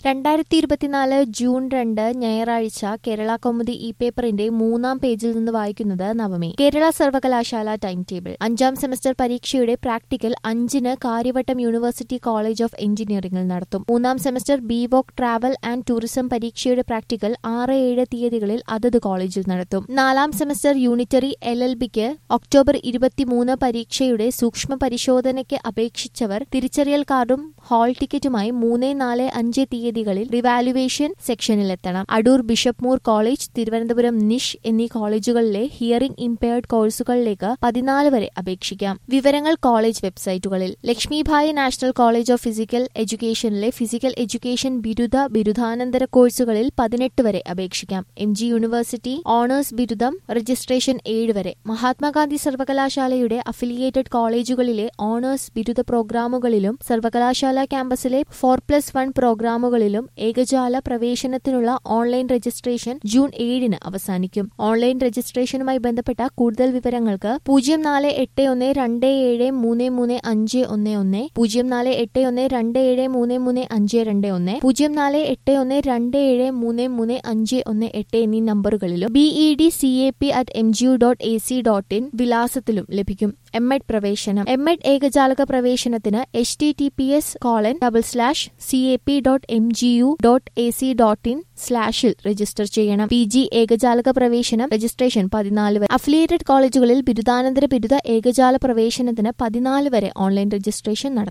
രണ്ടായിരത്തി ഇരുപത്തിനാല് ജൂൺ രണ്ട് ഞായറാഴ്ച കേരള കൗമുദി ഇ പേപ്പറിന്റെ മൂന്നാം പേജിൽ നിന്ന് വായിക്കുന്നത് നവമി കേരള സർവകലാശാല ടൈം ടേബിൾ അഞ്ചാം സെമസ്റ്റർ പരീക്ഷയുടെ പ്രാക്ടിക്കൽ അഞ്ചിന് കാര്യവട്ടം യൂണിവേഴ്സിറ്റി കോളേജ് ഓഫ് എഞ്ചിനീയറിംഗിൽ നടത്തും മൂന്നാം semester B Voc travel and tourism പരീക്ഷയുടെ പ്രാക്ടിക്കൽ ആറ് ഏഴ് തീയതികളിൽ അതത് കോളേജിൽ നടത്തും നാലാം സെമസ്റ്റർ യൂണിറ്ററി എൽ എൽ ബിക്ക് ഒക്ടോബർ ഇരുപത്തിമൂന്ന് പരീക്ഷയുടെ സൂക്ഷ്മ പരിശോധനയ്ക്ക് അപേക്ഷിച്ചവർ തിരിച്ചറിയൽ കാർഡും ഹാൾ ടിക്കറ്റുമായി മൂന്ന് നാല് അഞ്ച് തീയതികളിൽ റിവാലുവേഷൻ സെക്ഷനിലെത്തണം Adoor Bishop Moore college Thiruvananthapuram NISH എന്നീ കോളേജുകളിലെ ഹിയറിംഗ് ഇംപയർഡ് കോഴ്സുകളിലേക്ക് പതിനാല് വരെ അപേക്ഷിക്കാം വിവരങ്ങൾ കോളേജ് വെബ്സൈറ്റുകളിൽ Lakshmibai national college of physical എഡ്യൂക്കേഷനിലെ ഫിസിക്കൽ എഡ്യൂക്കേഷൻ ബിരുദ ബിരുദാനന്തര കോഴ്സുകളിൽ പതിനെട്ട് വരെ അപേക്ഷിക്കാം എം ജി യൂണിവേഴ്സിറ്റി ഓണേഴ്സ് ബിരുദം രജിസ്ട്രേഷൻ ഏഴ് വരെ മഹാത്മാഗാന്ധി സർവകലാശാലയുടെ അഫിലിയേറ്റഡ് കോളേജുകളിലെ ഓണേഴ്സ് ബിരുദ പ്രോഗ്രാമുകളിലും സർവകലാശാല ക്യാമ്പസിലെ ഫോർ പ്ലസ് വൺ പ്രോഗ്രാമുകളിലും ഏകജാല പ്രവേശനത്തിനുള്ള ഓൺലൈൻ രജിസ്ട്രേഷൻ ജൂൺ ഏഴിന് അവസാനിക്കും ഓൺലൈൻ രജിസ്ട്രേഷനുമായി ബന്ധപ്പെട്ട കൂടുതൽ വിവരങ്ങൾക്ക് പൂജ്യം നാല് എട്ട് ഒന്ന് രണ്ട് ഏഴ് മൂന്ന് മൂന്ന് അഞ്ച് ഒന്ന് ഒന്ന് പൂജ്യം നാല് എട്ട് ഒന്ന് രണ്ട് ഏഴ് മൂന്ന് മൂന്ന് അഞ്ച് രണ്ട് ഒന്ന് പൂജ്യം നാല് എട്ട് ഒന്ന് രണ്ട് ഏഴ് മൂന്ന് മൂന്ന് അഞ്ച് ഒന്ന് എട്ട് എന്നീ നമ്പറുകളിലും B E D C A P at M G U dot A C dot in വിലാസത്തിലും ലഭിക്കും എം എഡ് പ്രവേശനം എം എഡ് ഏകജാലക പ്രവേശനത്തിന് H T T P S colon double slash C A P dot M G U dot A C dot in സ്ലാഷിൽ register ചെയ്യണം P G ഏകജാലക പ്രവേശനം registration പതിനാല് വരെ അഫിലിയേറ്റഡ് കോളേജുകളിൽ ബിരുദാനന്തര ബിരുദ ഏകജാല പ്രവേശനത്തിന് പതിനാല് വരെ ഓൺലൈൻ രജിസ്ട്രേഷൻ നടത്തും